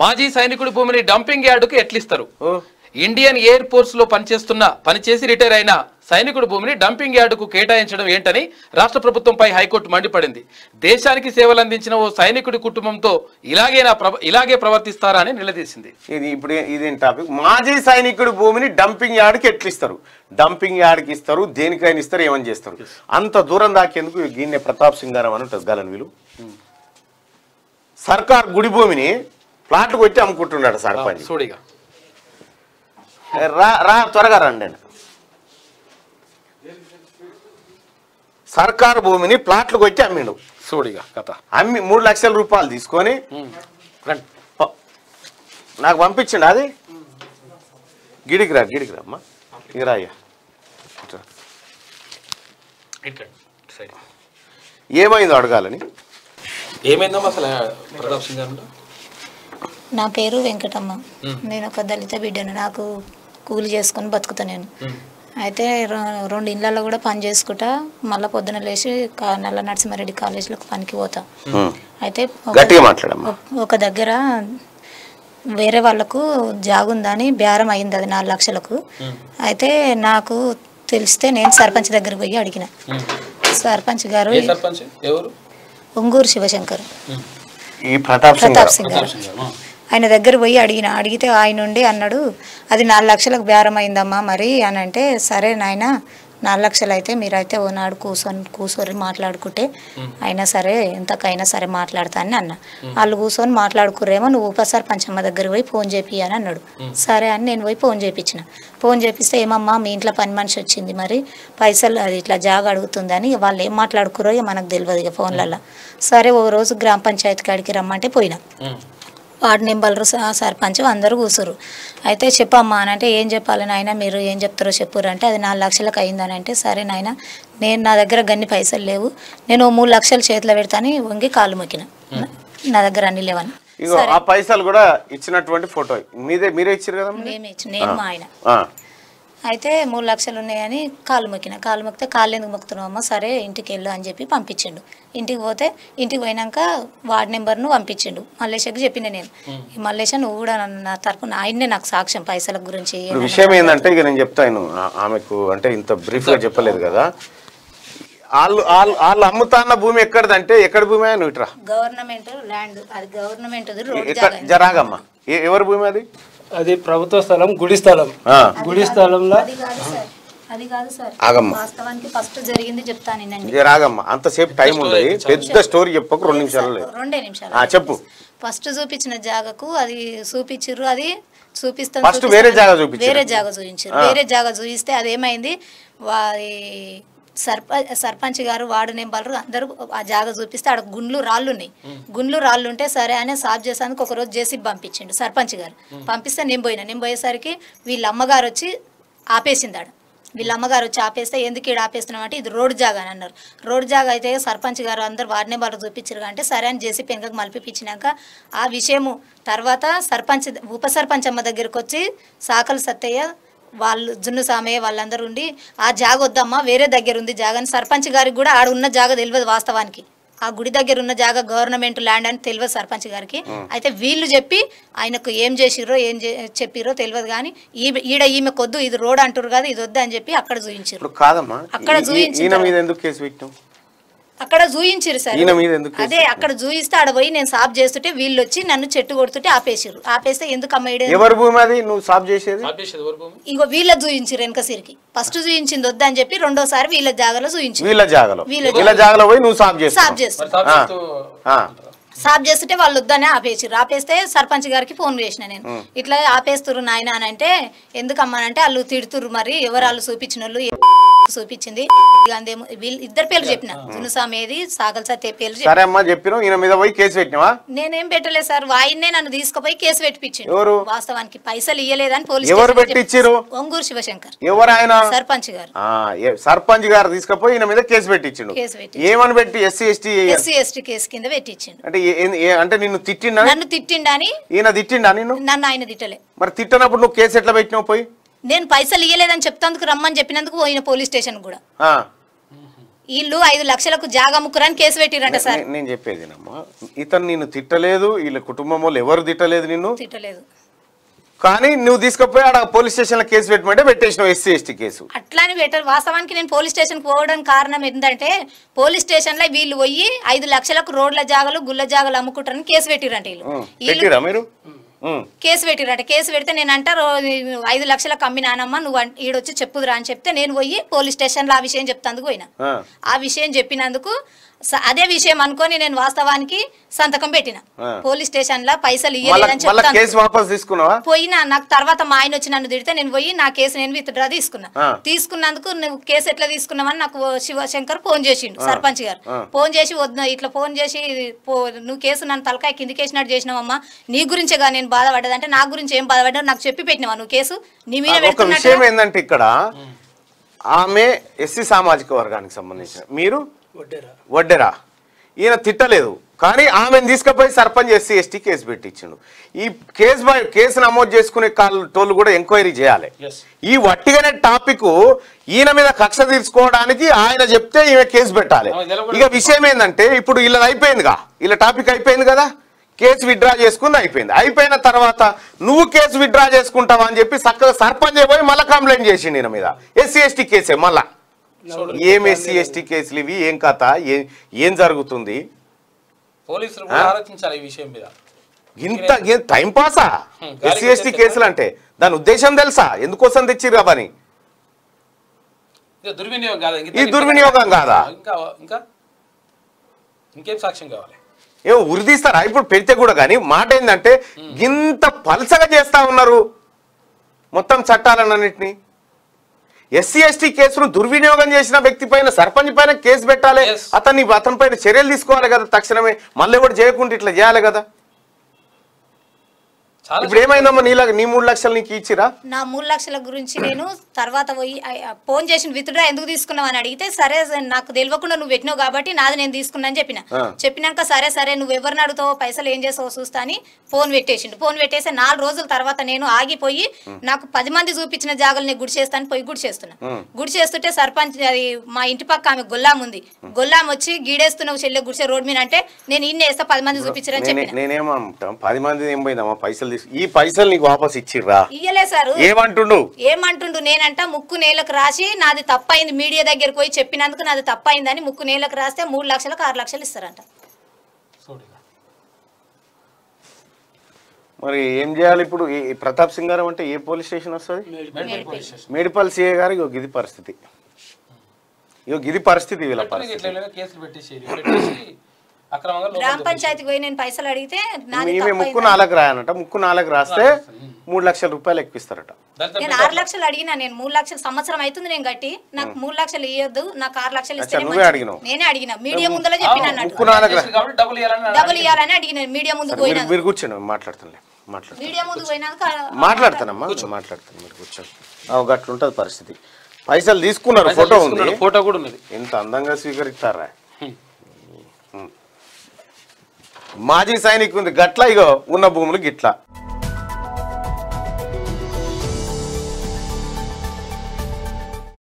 మాజీ సైనికుడి భూమిని డంపింగ్ యార్డుకు ఎట్లిస్తారు ఓ ఇండియన్ ఎయిర్ ఫోర్స్ లో పనిచేస్తున్న పనిచేసి రిటైర్ అయిన సైనికుడి భూమిని డంపింగ్ యార్డుకు కేటాయించడం ఏంటని రాష్ట్ర ప్రభుత్వంపై హైకోర్టు మండిపడింది దేశానికి సేవలు అందించిన ఓ సైనికుడి కుటుంబంతో ఇలాగేనా ప్రవ- ఇలాగే ప్రవర్తిస్తారా అని నిలదీసింది ఇది ఇప్పుడు ఇదేం టాపిక్ మాజీ సైనికుడి భూమిని డంపింగ్ యార్డ్కి ఎట్లా ఇస్తారు డంపింగ్ యార్డ్కి ఇస్తారు దేనికైనా ఇస్తారు ఏమని చేస్తారు అంత దూరం దాకేందుకు గిన్నె ప్రతాప్ సింగారం అని ఉంటుంది గలని వీళ్ళు సర్కార్ గుడి భూమిని ప్లాట్లు కొట్టి అమ్ముకుంటున్నాడు సర్పంచ్ చూడిగా రా రా త్వరగా రండి అని. సర్కారు భూమిని ప్లాట్లు కొట్టి అమ్మిండు చూడిగా కథ అమ్మి మూడు లక్షల రూపాయలు తీసుకొని ఉమ్. రండి ప- నాకు పంపించండి అది గిడికి రా గిడికి రా అమ్మా ఇక రా అయ్యా ఇట్రా. ఇట్లా సైడ్ ఏమైందో అడగాలని ఏమైందమ్మా అసలు ప్రతాప్ సింగ్ గారు నా పేరు వెంకటమ్మ నేను ఒక దళిత బిడ్డను నాకు కూలి చేసుకొని బతుకుతా నేను అయితే రె- రెండు ఇళ్ళల్లో కూడా పని చేసుకుంటా మళ్ళీ పొద్దున లేచి కా- నల్ల నరసింహారెడ్డి కాలేజీలోకి పనికి పోతా అయితే ఒక- గట్టిగా మాట్లాడమ్మా ఒక- ఒక దగ్గర వేరే వాళ్ళకు జాగుందని బేరం అయింది అది నాలుగు లక్షలకు అయితే నాకు తెలిస్తే నేను సర్పంచ్ దగ్గరికి పోయి అడిగిన సర్పంచ్ గారు ఏ సర్పంచ్ ఎవరు ఒంగూరు శివశంకర్ ఈ ప్రతాప్ సింగ్ ప్రతాప్ గారు. సింగ్ గారు ఆయన దగ్గర పోయి అడిగిన అడిగితే ఆయన ఉండి అన్నాడు అది నాలుగు లక్షలకు బేరం అయిందమ్మా మరి అని అంటే సరే నాయన నాలుగు లక్షలు అయితే మీరైతే ఓ నాడు కూర్చొని కూర్చొని మాట్లాడుకుంటే అయినా సరే ఎంతకైనా సరే మాట్లాడతా అని అన్న వాళ్ళు కూర్చొని మాట్లాడుకుర్రేమో నువ్వు ఉప సర్పంచమ్మ దగ్గర పోయి ఫోన్ చేపి అని అన్నాడు సరే అని నేను పోయి ఫోన్ చేపించిన ఫోన్ చేపిస్తే ఏమమ్మా మీ ఇంట్లో పని మనిషి వచ్చింది మరి పైసలు అది ఇట్లా జాగ అడుగుతుందని వాళ్ళు ఏం మాట్లాడుకురో ఇక మనకు తెలియదు ఇక ఫోన్లలో సరే ఓ రోజు గ్రామ పంచాయతీ కాడికి రమ్మంటే పోయినా వార్డు మెంబర్లు స- సర్పంచ్ అందరూ కూసురు అయితే చెప్పమ్మా అని అంటే ఏం చెప్పాలి నాయన మీరు ఏం చెప్తారో చెప్పురు అంటే అది నాలుగు లక్షలకు అయిందని అంటే సరే నాయన నేను నా దగ్గర గన్ని పైసలు లేవు నేను ఓ మూడు లక్షలు చేతిలో పెడతాని వంగి కాలు మొక్కిన నా దగ్గర అన్ని లేవని ఇగో ఆ పైసలు కూడా ఇచ్చినటువంటి ఫోటో మీదే మీరే ఇచ్చారు కదా మేమే ఇచ్చి నేను మా ఆయన ఆ. అయితే మూడు లక్షలు ఉన్నాయని కాలు మొక్కిన కాలు మొక్కితే కాళ్ళు ఎందుకు మొక్కుతున్నావు అమ్మ సరే ఇంటికి వెళ్ళు అని చెప్పి పంపించిండు ఇంటికి పోతే ఇంటికి పోయినాక వార్డ్ నెంబర్ను పంపించిండు మల్లేశకి చెప్పిన నేను ఈ మల్లేశ నువ్వు కూడా నన్ను నా తరపున ఆయన్నే నాకు సాక్ష్యం పైసల గురించి ఇప్పుడు విషయం ఏంటంటే ఇక నేను చెప్తాను ఆ- ఆమెకు అంటే ఇంత బ్రీఫ్ గా చెప్పలేదు కదా వాళ్ళు వాళ్ళు వాళ్ళు అమ్ముతాన్న భూమి ఎక్కడిదంటే ఎక్కడ భూమి నువ్వు ఇట్రా గవర్నమెంట్ ల్యాండ్ అది గవర్నమెంట్ రోడ్ ఎక్కడ జరాగమ్మా ఏ- ఎవరి భూమి అది అది ప్రభుత్వ స్థలం గుడి స్థలం ఆ, గుడి స్థలంలో అది కాదు సార్ అది కాదు సార్ ఆగమ్మ వాస్తవానికి ఫస్ట్ జరిగింది చెప్తానండి జరాగమ్మా అంతసేపు టైం ఉండదు పెద్ద స్టోరీ చెప్పకు రెండు నిమిషాలు లేదు రెండే నిమిషాలు ఆ, చెప్పు ఫస్ట్ చూపించిన జాగకు అది చూపించిర్రు అది చూపిస్తాం First వేరే జాగా చూపించిర్రు. వేరే జాగా చూపించారు వేరే జాగా చూపిస్తే అదేమైంది వారి సర్ప సర్పంచ్ గారు వార్డు నెంబర్లు అందరూ ఆ జాగా చూపిస్తే ఆడ గుండ్లు రాళ్ళు ఉన్నాయి గుండ్లు రాళ్ళు ఉంటే సరే అని సాఫ్ చేసేందుకు ఒక రోజు జేసీబీ పంపించిండు సర్పంచ్ గారు పంపిస్తే నేను పోయినా నేను పోయేసరికి వీళ్ళ అమ్మగారు వచ్చి ఆపేసింది ఆడ వీళ్ళ అమ్మగారు వచ్చి ఆపేస్తే ఎందుకు ఇక్కడ ఆపేస్తున్నాం అంటే ఇది రోడ్ జాగా అని అన్నారు రోడ్ జాగా అయితే సర్పంచ్ గారు అందరు వార్డు నెంబర్లు చూపించారు అంటే సరే అని జేసీ పెనుకకు మలిపిపించినాక ఆ విషయము తర్వాత సర్పంచ్ ఉప సర్పంచ్ అమ్మ దగ్గరికి వచ్చి సాకలు సత్తయ్య వాళ్ళు జున్ను సామయ్య వాళ్ళందరూ ఉండి ఆ జాగ వద్దమ్మా వేరే దగ్గర ఉంది జాగ అని సర్పంచ్ గారికి కూడా ఆడ ఉన్న జాగ తెలియదు వాస్తవానికి ఆ గుడి దగ్గర ఉన్న జాగా గవర్నమెంట్ ల్యాండ్ అని తెలియదు సర్పంచ్ గారికి అయితే వీళ్ళు చెప్పి ఆయనకు ఏం చేసిర్రో ఏం చే- చెప్పిర్రో తెలియదు కానీ ఈ ఈడ ఈమె కొద్దు ఇది రోడ్ అంటారు కదా ఇది వద్దు అని చెప్పి అక్కడ చూయించారు ఇప్పుడు కాదమ్మా అక్కడ ఈ- ఈ- చూయించిన ఈయన మీద ఎందుకు కేసు పెట్టాం అక్కడ చూయించారు సార్ ఈయన మీద ఎందుకు కేసు అదే అక్కడ చూయిస్తే ఆడ పోయి నేను సాఫ్ చేస్తుంటే వీళ్ళు వచ్చి నన్ను చెట్టు కొడుతుంటే ఆపేసిర్రు ఆపేస్తే ఎందుకు అమ్మ ఈడ ఎవరి భూమి అది నువ్వు సాఫ్ చేసేది ఆపేసేది ఎవరి భూమి ఇగో వీళ్ళ చూయించారు వెనక సిరికి ఫస్ట్ చూయించింది వద్దని చెప్పి రెండోసారి వీళ్ళ జాగాలో చూయించారు వీళ్ళ జాగలో వీళ్ళ వీళ్ళ జాగలో పోయి నువ్వు సాఫ్ సాఫ్ చేస్తావు చేస్తారు మరి సాఫ్ చేస్తూ ఆ. సాఫ్ చేస్తుంటే వాళ్ళు వద్దనే ఆపేసిర్రు ఆపేస్తే సర్పంచ్ గారికి ఫోన్ చేసిన నేను ఇట్లా ఆపేస్తుర్రు నాయన అని అంటే ఎందుకమ్మానంటే వాళ్ళు తిడుతుర్రు మరి ఎవరు వాళ్ళు చూపించిన వాళ్ళు చూపించింది ఇక అందేమో వీళ్ళు ఇద్దరు పేర్లు చెప్పిన దునుసామేది సాగల్ సత్య పేర్లు చెప్పిన సరే అమ్మా చెప్పినావు ఈయన మీద పోయి కేసు పెట్టినావా నేనేం పెట్టలేదు సార్ వాయిన్నే నన్ను తీసుకుపోయి కేసు పెట్టిపించిండు ఎవరు? వాస్తవానికి పైసలు ఇయ్యలేదని పోలీస్ ఎవరు స్టేషన్కి పెట్టిచ్చిర్రు? చెప్పి- ఒంగూరు శివశంకర్ ఎవరు ఆయన సర్పంచ్ గారు ఆ, ఏ- సర్పంచ్ గారు తీసుకుపోయి ఈయన మీద కేసు పెట్టించిండు కేసు పెట్టించిండు. ఏమని పెట్టి SC ST SC ST case కింద పెట్టించిండు అంటే ఏ- ఏ- ఏ- అంటే నిన్ను తిట్టిండా నన్ను తిట్టిండని ఈయన తిట్టిండా నిన్ను నన్ను ఆయన తిట్టలే మరి తిట్టనప్పుడు నువ్వు కేసు ఎట్లా పెట్టినావు పోయి నేను పైసలు ఇయ్యలేదని చెప్తాందుకు రమ్మని చెప్పినందుకు పోయిన పోలీస్ స్టేషన్ కూడా ఆ. వీళ్ళు ఐదు లక్షలకు జాగా ముక్కురని కేసు పెట్టిరంట సార్ నే- నేను చెప్పేది నమ్మా ఇతను నిన్ను తిట్టలేదు వీళ్ళ కుటుంబం వాళ్ళు ఎవరు తిట్టలేదు నిన్ను తిట్టలేదు కానీ నువ్వు తీసుకుపోయి ఆడ పోలీస్ స్టేషన్లో కేసు పెట్టమంటే పెట్టేసినావు ఎస్సీ ఎస్టీ కేసు అట్లానే బెటర్ వాస్తవానికి నేను పోలీస్ స్టేషన్కి పోవడానికి కారణం ఏంటంటే పోలీస్ స్టేషన్లో వీళ్ళు పోయి ఐదు లక్షలకు రోడ్ల జాగలు గుళ్ళ జాగలు అమ్ముకుంటారని కేసు పెట్టిరంట వీళ్ళు ఉం. వీళ్ళు పెట్టిరా మీరు ఉం. కేసు పెట్టిరట కేసు పెడితే నేను అంటారు ఐదు లక్షలకు అమ్మినానమ్మా నువ్వు అన్- ఈడొచ్చి చెప్పుదురా అని చెప్తే నేను పోయి పోలీస్ స్టేషన్లో ఆ విషయం చెప్తాందుకు పోయినా ఆ. ఆ విషయం చెప్పినందుకు స- అదే విషయం అనుకొని నేను వాస్తవానికి సంతకం పెట్టిన ఆ. పోలీస్ స్టేషన్లో పైసలు మళ్ళా ఇయ్యలేదని మళ్ళా చెప్తాను కేసు వాపస్ తీసుకున్నావా పోయినా నాకు తర్వాత మా ఆయన వచ్చి నన్ను తిడితే నేను పోయి నా కేసు నేను విత్డ్రా తీసుకున్నా ఆ. తీసుకున్నందుకు నువ్వు కేసు ఎట్లా తీసుకున్నావని నాకు శివశంకర్ ఫోన్ చేసిండు ఆ. సర్పంచ్ గారు ఆ. ఫోన్ చేసి వద్దు ఇట్లా ఫోన్ చేసి పో నువ్వు కేసు నన్ను తలకాయ కిందికేసినట్టు చేసినావమ్మా నీ గురించేగా నేను బాధపడ్డదంటే నా గురించి ఏం బాధపడ్డావు నాకు చెప్పి పెట్టినావా నువ్వు కేసు నీ మీద ఒక విషయం పెడుతున్నట్టుగా ఏంటంటే ఇక్కడ ఆమె ఎస్సీ సామాజిక వర్గానికి సంబంధించిన మీరు వడ్డేరా వడ్డెరా ఈయన తిట్టలేదు కానీ ఆమెను తీసుకుపోయి సర్పంచ్ ఎస్సీ ఎస్టీ కేసు పెట్టించిండు ఈ కేసు బై కేసు నమోదు చేసుకునే కాళ్ళు టోళ్ళు కూడా ఎంక్వైరీ చేయాలి Yes. ఈ వట్టిగానే టాపిక్ ఈయన మీద కక్ష తీర్చుకోవడానికి ఆయన చెప్తే ఈమె కేసు పెట్టాలి ఆమె నిలబడి- ఇక విషయం ఏంటంటే ఇప్పుడు ఇలా అయిపోయిందిగా ఇలా టాపిక్ అయిపోయింది కదా కేసు విత్డ్రా చేసుకుంది అయిపోయింది అయిపోయిన తర్వాత నువ్వు కేసు విత్డ్రా చేసుకుంటావా అని చెప్పి చక్కగా సర్పంచ్ పోయి మళ్ళీ కంప్లైంట్ చేసిండు ఈయన మీద ఎస్సీ ఎస్టీ కేసే మళ్ళా ఏం ఎస్సీ ఎస్టీ కేసులు ఇవి ఏం కథ ఏ- ఏం జరుగుతుంది పోలీసులు కూడా ఆలోచించాలి ఈ విషయం మీద ఇంత ఏ- టైం పాసా హ్మ్, గాలికి ఎస్సీ ఎస్టీ తెచ్చారా? కేసులు అంటే దాని ఉద్దేశం తెలుసా ఎందుకోసం తెచ్చిర్రు అవని ఇది దుర్వినియోగం కాదా ఇంకా ఈ దుర్వినియోగం కాదా? ఇంకా ఇంకా ఇంకేం సాక్ష్యం కావాలి ఏమో ఉరిదీస్తారా ఇప్పుడు పెడితే కూడా కానీ మాట ఏంటంటే ఇంత పలసగా చేస్తా ఉన్నారు మొత్తం చట్టాలన్నింటినీ ఎస్సీ ఎస్టీ కేసును దుర్వినియోగం చేసిన వ్యక్తి పైన సర్పంచ్ పైన కేసు పెట్టాలి Yes. అతన్ని అతని పైన చర్యలు తీసుకోవాలి కదా తక్షణమే మళ్ళీ కూడా చేయకుండా ఇట్లా చేయాలి కదా చాలా ఇప్పుడు ఏమైందమ్మా నీలా నీ మూడు లక్షలు నీకు ఇచ్చిరా నా మూడు లక్షల గురించి నేను తర్వాత పోయి ఆ- ఆ ఫోన్ చేసిన విత్డ్రా ఎందుకు తీసుకున్నావు అని అడిగితే సరే నాకు తెలియకుండా నువ్వు పెట్టినావు కాబట్టి నాది నేను తీసుకున్నా అని చెప్పిన ఆ. చెప్పినాక సరే సరే నువ్వు ఎవరిని అడుగుతావో పైసలు ఏం చేస్తావో చూస్తా అని ఫోన్ పెట్టేసిండు ఫోన్ పెట్టేసి నాలుగు రోజుల తర్వాత నేను ఆగిపోయి నాకు పది మంది చూపించిన జాగాలు నేను గుడి చేస్తాను పోయి గుడి చేస్తున్నా గుడి చేస్తుంటే సర్పంచ్ అది మా ఇంటి పక్క ఆమె గొల్లాం ఉంది గొల్లాం వచ్చి గీడేస్తున్నావు చెల్లె గుడిసే రోడ్ మీద అంటే నేను ఇన్ని వేస్తా పది మంది చూపించారని నేనే- చెప్పిన నేనేమంటాం పది మంది ఏం పోయిందమ్మా పైసలు తీసు ఈ పైసలు నీకు వాపస్ ఇచ్చిర్రా ఇయ్యలే సారు ఏమంటుండు ఏమంటుండు నేనంట ముక్కు నేలకు రాసి నాది తప్పైంది మీడియా దగ్గరికి పోయి చెప్పినందుకు నాది తప్పైందని ముక్కు నేలకు రాస్తే మూడు లక్షలకు ఆరు లక్షలు ఇస్తారంట చూడు ఇక. మరి ఏం చేయాలి ఇప్పుడు ఈ ఈ ప్రతాప్ సింగ్ గారు అంటే ఏ పోలీస్ స్టేషన్ వస్తుంది medical police station Medipal CA garu ఇగో గిది పరిస్థితి ఇగో గిది పరిస్థితి వీళ్ళ పెట్టడానికి పరిస్థితి ఇట్లా ఇలాగా కేసులు పెట్టేసి పెట్టేసి అక్రమంగా లోపల గ్రామ పంచాయతీకి పోయి నేను పైసలు అడిగితే నాది ఈమె ముక్కు తప్పైంది నాలుగు రాయనట ముక్కు నాలుగు రాస్తే మూడు లక్షల రూపాయలు ఎక్కిస్తారట దళిత నేను ఆరు లక్షలు అడిగినా నేను మూడు లక్షలు సంవత్సరం అవుతుంది నేను కట్టి నాకు మూడు లక్షలు ఇవ్వద్దు నాకు ఆరు లక్షలు అచ్చా, ఇస్తేనే నువ్వే మంచిది. అడిగినావు. నేనే అడిగిన మీడియా ముందర చెప్పిన అన్నట్టు ముక్కు నాలుగు రా కేసులు కాబట్టి డబ్బులు ఇవ్వాలని డబ్బులు ఇవ్వాలని అడిగిన మీడియా ముందుకు మీరు పోయినా మీరు కూర్చోండి మాట్లాడుతానులే మాట్లాడుతాను మీడియా ముందుకు పోయినాక మాట్లాడతానమ్మా మాట్లాడతాను మీరు కూర్చోండి అవు గట్లుంటది పరిస్థితి పైసలు తీసుకున్నారు ఫోటో ఉంది ఫోటో కూడా ఉన్నది ఎంత అందంగా స్వీకరిస్తారా మాజీ సైనికు ఉంది గట్ల ఇగో ఉన్న భూములు గిట్ల